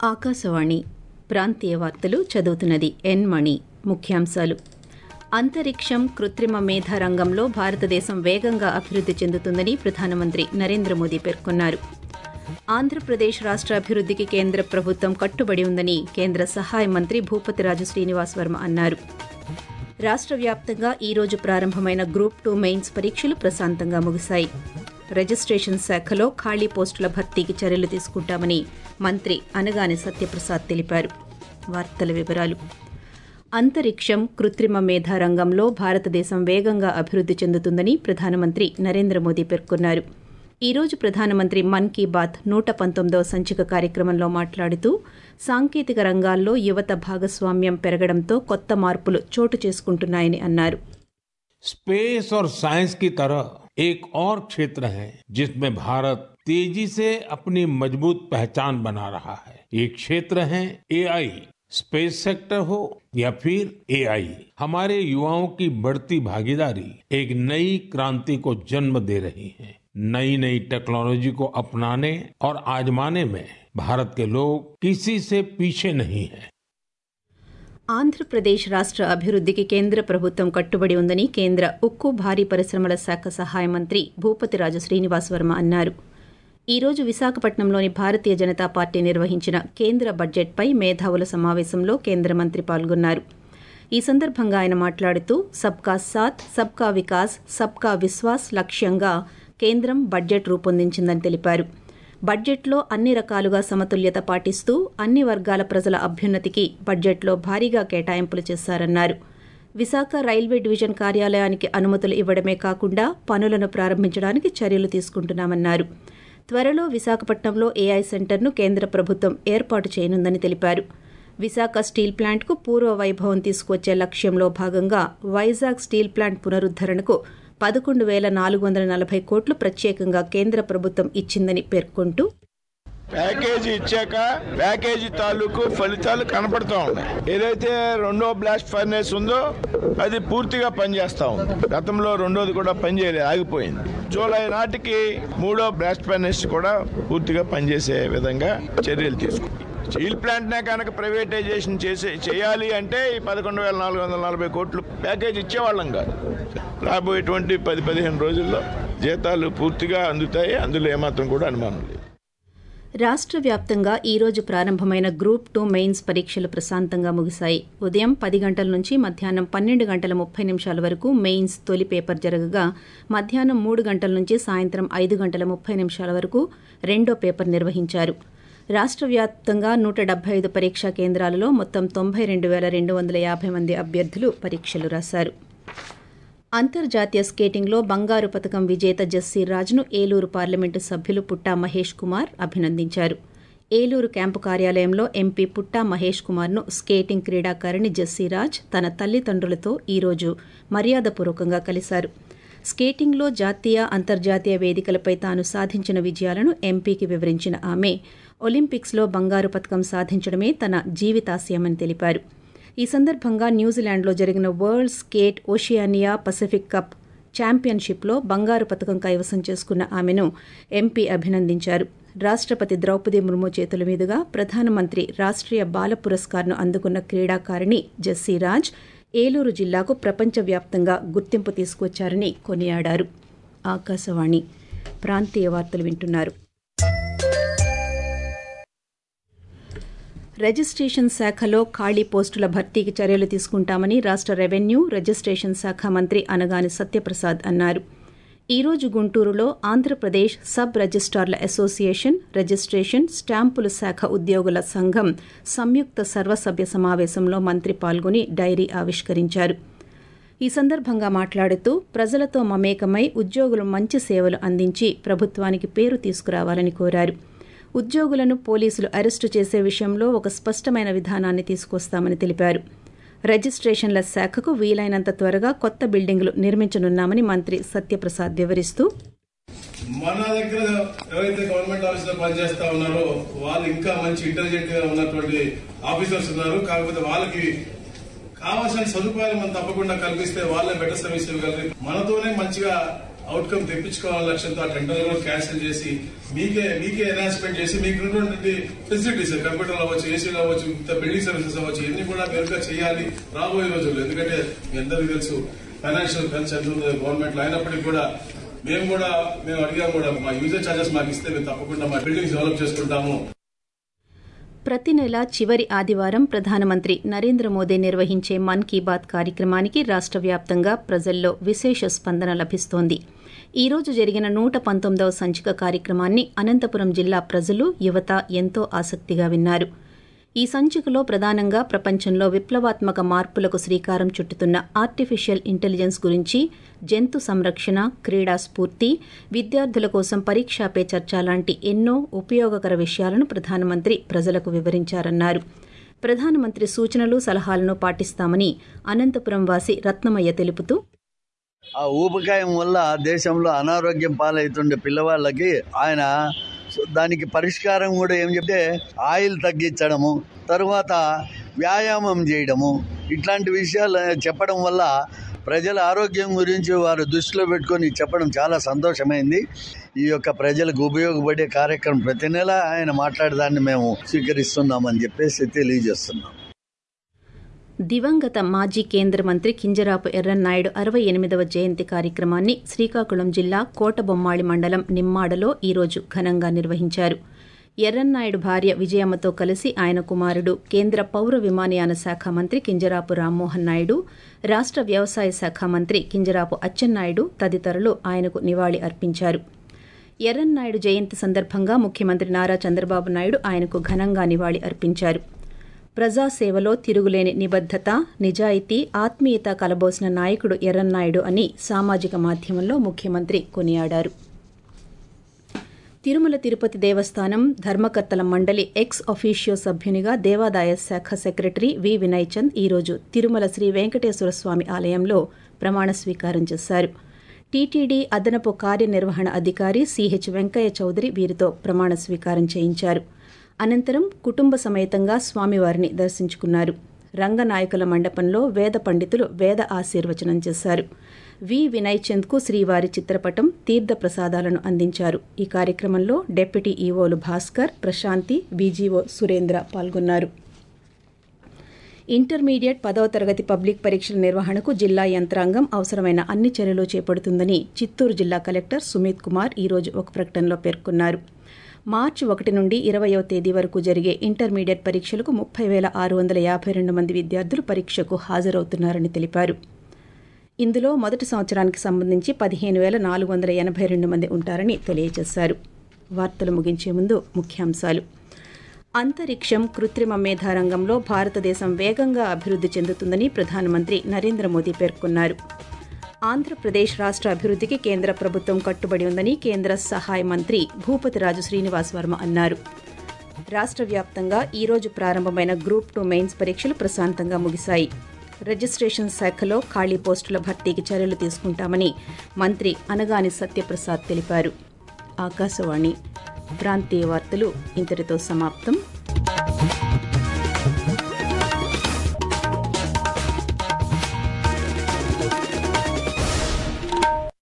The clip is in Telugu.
ఆకాశవాణి ప్రాంతీయ వార్తలు చదువుతున్నది ఎన్ మణి ముఖ్యాంశాలు అంతరిక్షం కృత్రిమ మేధ రంగంలో భారతదేశం వేగంగా అభివృద్ది చెందుతుందని ప్రధానమంత్రి నరేంద్ర మోదీ పేర్కొన్నారు ఆంధ్రప్రదేశ్ రాష్ట అభివృద్దికి కేంద్ర ప్రభుత్వం కట్టుబడి ఉందని కేంద్ర సహాయ మంత్రి భూపతిరాజు శ్రీనివాస్ వర్మ అన్నారు రాష్ట వ్యాప్తంగా ఈ రోజు ప్రారంభమైన గ్రూప్ టూ మెయిన్స్ పరీక్షలు ప్రశాంతంగా ముగిశాయి రిజిస్ట్రేషన్ శాఖలో ఖాళీ పోస్టుల భర్తీకి చర్యలు తీసుకుంటామని మంత్రి అనగాని సత్యప్రసాద్ తెలిపారు వార్తల వివరాలు అంతరిక్షం కృత్రిమ మేధ రంగంలో భారతదేశం వేగంగా అభివృద్ది చెందుతుందని ప్రధానమంత్రి నరేంద్ర మోదీ పేర్కొన్నారు ఈ రోజు ప్రధానమంత్రి మన్ కీ బాత్ నూట పంతొమ్మిదవ సంచిక కార్యక్రమంలో మాట్లాడుతూ సాంకేతిక రంగాల్లో యువత భాగస్వామ్యం పెరగడంతో కొత్త మార్పులు చోటు చేసుకుంటున్నాయని అన్నారు स्पेस और साइंस की तरह एक और क्षेत्र है जिसमें भारत तेजी से अपनी मजबूत पहचान बना रहा है ये क्षेत्र है एआई स्पेस सेक्टर हो या फिर एआई हमारे युवाओं की बढ़ती भागीदारी एक नई क्रांति को जन्म दे रही है नई नई टेक्नोलॉजी को अपनाने और आजमाने में भारत के लोग किसी से पीछे नहीं है ఆంధ్రప్రదేశ్ రాష్ట అభివృద్దికి కేంద్ర ప్రభుత్వం కట్టుబడి ఉందని కేంద్ర ఉక్కు భారీ పరిశ్రమల శాఖ సహాయ మంత్రి భూపతిరాజు శ్రీనివాస్ వర్మ అన్నారు ఈ రోజు విశాఖపట్నంలోని భారతీయ జనతా పార్టీ నిర్వహించిన కేంద్ర బడ్జెట్పై మేధావుల సమావేశంలో కేంద్ర మంత్రి పాల్గొన్నారు ఈ సందర్భంగా ఆయన మాట్లాడుతూ సబ్కా సాత్ సబ్కా వికాస్ సబ్కా విశ్వాస్ లక్ష్యంగా కేంద్రం బడ్జెట్ రూపొందించిందని తెలిపారు బడ్జెట్లో అన్ని రకాలుగా సమతుల్యత పాటిస్తూ అన్ని వర్గాల ప్రజల అభ్యున్నతికి బడ్జెట్లో భారీగా కేటాయింపులు చేశారన్నారు విశాఖ రైల్వే డివిజన్ కార్యాలయానికి అనుమతులు ఇవ్వడమే కాకుండా పనులను ప్రారంభించడానికి చర్యలు తీసుకుంటున్నామన్నారు త్వరలో విశాఖపట్నంలో ఏఐ సెంటర్ను కేంద్ర ప్రభుత్వం ఏర్పాటు చేయనుందని తెలిపారు విశాఖ స్టీల్ ప్లాంట్కు పూర్వ వైభవం తీసుకువచ్చే లక్ష్యంలో భాగంగా వైజాగ్ స్టీల్ ప్లాంట్ పునరుద్దరణకు పదకొండు వేల నాలుగు వందల నలభై కోట్లు ప్రత్యేకంగా కేంద్ర ప్రభుత్వం ఇచ్చిందని పేర్కొంటూ ప్యాకేజీ ఇచ్చాక ప్యాకేజీ తాలూకు ఫలితాలు కనపడతా ఉన్నాయి ఏదైతే రెండో బ్లాస్ట్ ఫర్నేస్ ఉందో అది పూర్తిగా పనిచేస్తా ఉంది గతంలో రెండోది కూడా పనిచేయలేదు ఆగిపోయింది జూలై నాటికి మూడో బ్లాస్ట్ ఫర్నేస్ కూడా పూర్తిగా పనిచేసే విధంగా చర్యలు తీసుకుంది స్టీల్ ప్లాంట్ నే కనుక ప్రైవేటైజేషన్ చేసే చేయాలి అంటే ఈ పదకొండు వేల నాలుగు వందల నలభై కోట్లు ప్యాకేజ్ ఇచ్చేవాళ్ళం కాదు రాబోయేటువంటి పది పదిహేను రోజుల్లో జీతాలు పూర్తిగా అందుతాయి అందులో ఏమాత్రం కూడా అనుమానం లేదు రాష్ట్ర వ్యాప్తంగా ఈ రోజు ప్రారంభమైన గ్రూప్ టూ మెయిన్స్ పరీక్షలు ప్రశాంతంగా ముగిశాయి ఉదయం పది గంటల నుంచి మధ్యాహ్నం పన్నెండు గంటల ముప్పై నిమిషాల వరకు మెయిన్స్ తొలి పేపర్ జరగగా మధ్యాహ్నం మూడు గంటల నుంచి సాయంత్రం ఐదు గంటల ముప్పై నిమిషాల వరకు రెండో పేపర్ నిర్వహించారు రాష్ట్ర వ్యాప్తంగా నూట డెబ్బై ఐదు పరీక్షా కేంద్రాలలో మొత్తం తొంభై రెండు వేల రెండు వందల యాభై మంది అభ్యర్థులు పరీక్షలు రాశారు అంతర్జాతీయ స్కేటింగ్లో బంగారు పథకం విజేత జస్సీ రాజ్ను ఏలూరు పార్లమెంటు సభ్యులు పుట్టా మహేష్ కుమార్ అభినందించారు ఏలూరు క్యాంపు కార్యాలయంలో ఎంపీ పుట్టా మహేష్ కుమార్ను స్కేటింగ్ క్రీడాకారిణి జస్సీరాజ్ తన తల్లిదండ్రులతో ఈరోజు మర్యాదపూర్వకంగా కలిశారు స్కేటింగ్లో జాతీయ అంతర్జాతీయ వేదికలపై తాను సాధించిన విజయాలను ఎంపీకి వివరించిన ఆమె ఒలింపిక్స్లో బంగారు పథకం సాధించడమే తన జీవితాశయమని తెలిపారు ఈ సందర్భంగా న్యూజిలాండ్లో జరిగిన world skate Oceania Pacific cup ఛాంపియన్షిప్లో బంగారు పథకం కైవసం చేసుకున్న ఆమెను ఎంపీ అభినందించారు రాష్టపతి ద్రౌపది ముర్ము చేతుల మీదుగా ప్రధానమంత్రి రాష్ట్రీయ బాల పురస్కార్ను అందుకున్న క్రీడాకారిణి జస్సీరాజ్ ఏలూరు జిల్లాకు ప్రపంచవ్యాప్తంగా గుర్తింపు తీసుకొచ్చారని కొనియాడారు ఆకాశవాణి ప్రాంతీయ వార్తలు వింటున్నారు రిజిస్ట్రేషన్ శాఖలో ఖాళీ పోస్టుల భర్తీకి చర్యలు తీసుకుంటామని రాష్ట రెవెన్యూ రిజిస్ట్రేషన్ శాఖ మంత్రి అనగాని సత్యప్రసాద్ అన్నారు ఈ రోజు గుంటూరులో ఆంధ్రప్రదేశ్ సబ్ రిజిస్టార్ల అసోసియేషన్ రిజిస్ట్రేషన్ స్టాంపుల శాఖ ఉద్యోగుల సంఘం సంయుక్త సర్వసభ్య సమావేశంలో మంత్రి పాల్గొని డైరీ ఆవిష్కరించారు ఈ సందర్భంగా మాట్లాడుతూ ప్రజలతో మమేకమై ఉద్యోగులు మంచి సేవలు అందించి ప్రభుత్వానికి పేరు తీసుకురావాలని కోరారు ఉద్యోగులను పోలీసులు అరెస్టు చేసే విషయంలో ఒక స్పష్టమైన విధానాన్ని తీసుకొస్తామని తెలిపారు రిజిస్ట్రేషన్ల శాఖకు వీలైనంత త్వరగా కొత్త బిల్డింగులు నిర్మించనున్నామని మంత్రి సత్యప్రసాద్ వివరిస్తూ మన దగ్గర ఎవరైతే గవర్నమెంట్ ఆఫీస్ లో పనిచేస్తా ఉన్నారో వాళ్ళు ఇంకా మంచి ఇంటెలిజెంట్ గా ఉన్నటువంటి ఆఫీసర్స్ ఉన్నారు కాకపోతే వాళ్ళకి కావాల్సిన సదుపాయాలు మనం తప్పకుండా కల్పిస్తే వాళ్ళే బెటర్ సర్వీస్ ఇవ్వగలరు మనతోనే మంచిగా అవుట్కమ్ తెప్పించుకోవాలనే లక్ష్యంతో ఆ టెండర్ కూడా క్యాన్సిల్ చేసి మీకే మీకే ఎనాన్స్మెంట్ చేసి మీకు ఉన్నటువంటి ఫెసిలిటీస్ కంప్యూటర్ అవ్వచ్చు ఏసీలు అవ్వచ్చు బిల్డింగ్ సర్వీసెస్ అవ్వచ్చు ఇవన్నీ కూడా మెరుగ్గా చేయాలి రాబోయే రోజుల్లో ఎందుకంటే మీ అందరికీ తెలుసు ఫైనాన్షియల్ ఖర్చు ఎంత ఉందో గవర్నమెంట్ లో అయినప్పటికీ కూడా మేము కూడా మేము అడిగాం కూడా మా యూజర్ ఛార్జెస్ మాకు ఇస్తే మేము తప్పకుండా మా బిల్డింగ్స్ డెవలప్ చేసుకుంటాము ప్రతి నెల చివరి ఆదివారం ప్రధానమంత్రి నరేంద్ర మోదీ నిర్వహించే మన్ కీ బాత్ కార్యక్రమానికి రాష్ట్ర వ్యాప్తంగా ప్రజల్లో విశేష స్పందన లభిస్తోంది ఈ రోజు జరిగిన నూట పంతొమ్మిదవ సంచిక కార్యక్రమాన్ని అనంతపురం జిల్లా ప్రజలు యువత ఎంతో ఆసక్తిగా విన్నారు ఈ సంచికలో ప్రధానంగా ప్రపంచంలో విప్లవాత్మక మార్పులకు శ్రీకారం చుట్టుతున్న ఆర్టిఫిషియల్ ఇంటెలిజెన్స్ గురించి జంతు సంరక్షణ క్రీడా స్ఫూర్తి విద్యార్థుల కోసం పరీక్షా పే చర్చ లాంటి ఎన్నో ఉపయోగకర విషయాలను ప్రధానమంత్రి ప్రజలకు వివరించారన్నారు ప్రధానమంత్రి సూచనలు సలహాలను పాటిస్తామని అనంతపురం వాసి రత్నమయ్య తెలుపుతూ ఆ ఊబకాయం వల్ల దేశంలో అనారోగ్యం పాలవుతుండే పిల్లవాళ్ళకి ఆయన దానికి పరిష్కారం కూడా ఏం చెప్తే ఆయిల్ తగ్గించడము తరువాత వ్యాయామం చేయడము ఇట్లాంటి విషయాలు చెప్పడం వల్ల ప్రజల ఆరోగ్యం గురించి వారు దృష్టిలో పెట్టుకొని చెప్పడం చాలా సంతోషమైంది ఈ యొక్క ప్రజలకు ఉపయోగపడే కార్యక్రమం ప్రతి నెల ఆయన మాట్లాడదాన్ని మేము స్వీకరిస్తున్నామని చెప్పేసి తెలియజేస్తున్నాం దివంగత మాజీ కేంద్ర మంత్రి కింజరాపు ఎర్రన్నాయుడు అరవై ఎనిమిదవ జయంతి కార్యక్రమాన్ని శ్రీకాకుళం జిల్లా కోటబొమ్మాళి మండలం నిమ్మాడలో ఈరోజు ఘనంగా నిర్వహించారు ఎర్రన్నాయుడు భార్య విజయమ్మతో కలిసి ఆయన కుమారుడు కేంద్ర పౌర విమానయాన శాఖ మంత్రి కింజరాపు రామ్మోహన్ నాయుడు రాష్ట్ర వ్యవసాయ శాఖ మంత్రి కింజరాపు అచ్చెన్నాయుడు తదితరులు ఆయనకు నివాళి అర్పించారు ఎర్రన్నాయుడు జయంతి సందర్భంగా ముఖ్యమంత్రి నారా చంద్రబాబు నాయుడు ఆయనకు ఘనంగా నివాళి అర్పించారు ప్రజాసేవలో తిరుగులేని నిబద్దత నిజాయితీ ఆత్మీయత కలబోసిన నాయకుడు ఎర్రన్నాయుడు అని సామాజిక మాధ్యమంలో ముఖ్యమంత్రి కొనియాడారు తిరుమల తిరుపతి దేవస్థానం ధర్మకర్తల మండలి ఎక్స్ అఫీషియో సభ్యునిగా దేవాదాయ శాఖ సెక్రటరీ వి వినయ్ చంద్ ఈరోజు తిరుమల శ్రీ వెంకటేశ్వర స్వామి ఆలయంలో ప్రమాణ స్వీకారం చేశారు టీటీడీ అదనపు కార్యనిర్వహణ అధికారి సిహెచ్ వెంకయ్య చౌదరి వీరితో ప్రమాణ స్వీకారం చేయించారు అనంతరం కుటుంబ సమేతంగా స్వామివారిని దర్శించుకున్నారు రంగనాయకుల మండపంలో వేద పండితులు వేద ఆశీర్వచనం చేశారు వి వినయ్ చంద్కు శ్రీవారి చిత్రపటం తీర్థ ప్రసాదాలను అందించారు ఈ కార్యక్రమంలో డిప్యూటీ ఈవోలు భాస్కర్ ప్రశాంతి బీజీఓ సురేంద్ర పాల్గొన్నారు ఇంటర్మీడియట్ పదవ తరగతి పబ్లిక్ పరీక్షల నిర్వహణకు జిల్లా యంత్రాంగం అవసరమైన అన్ని చర్యలు చేపడుతుందని చిత్తూరు జిల్లా కలెక్టర్ సుమిత్ కుమార్ ఈరోజు ఒక ప్రకటనలో పేర్కొన్నారు మార్చి ఒకటి నుండి ఇరవయవ తేదీ వరకు జరిగే ఇంటర్మీడియట్ పరీక్షలకు ముప్పై వేల ఆరు వందల యాభై రెండు మంది విద్యార్థులు పరీక్షకు హాజరవుతున్నారని తెలిపారు ఇందులో మొదటి సంవత్సరానికి సంబంధించి పదిహేను వేల నాలుగు వందల ఎనభై రెండు మంది ఉంటారని తెలియజేశారు వార్తలు ముగించే ముందు ముఖ్యాంశాలు అంతరిక్షం కృత్రిమ మేధా రంగంలో భారతదేశం వేగంగా అభివృద్ధి చెందుతుందని ప్రధానమంత్రి నరేంద్ర మోదీ పేర్కొన్నారు ఆంధ్రప్రదేశ్ రాష్ట్ర అభివృద్ధికి కేంద్ర ప్రభుత్వం కట్టుబడి ఉందని కేంద్ర సహాయ మంత్రి భూపతిరాజు శ్రీనివాస్ వర్మ అన్నారు రాష్ట్ర వ్యాప్తంగా ఈరోజు ప్రారంభమైన గ్రూప్ టూ మెయిన్స్ పరీక్షలు ప్రశాంతంగా ముగిశాయి రిజిస్ట్రేషన్ శాఖలో ఖాళీ పోస్టుల భర్తీకి చర్యలు తీసుకుంటామని మంత్రి అనగాని సత్యప్రసాద్ తెలిపారు ఆకాశవాణి ప్రాంతీయ వార్తలు ఇంతటితో సమాప్తం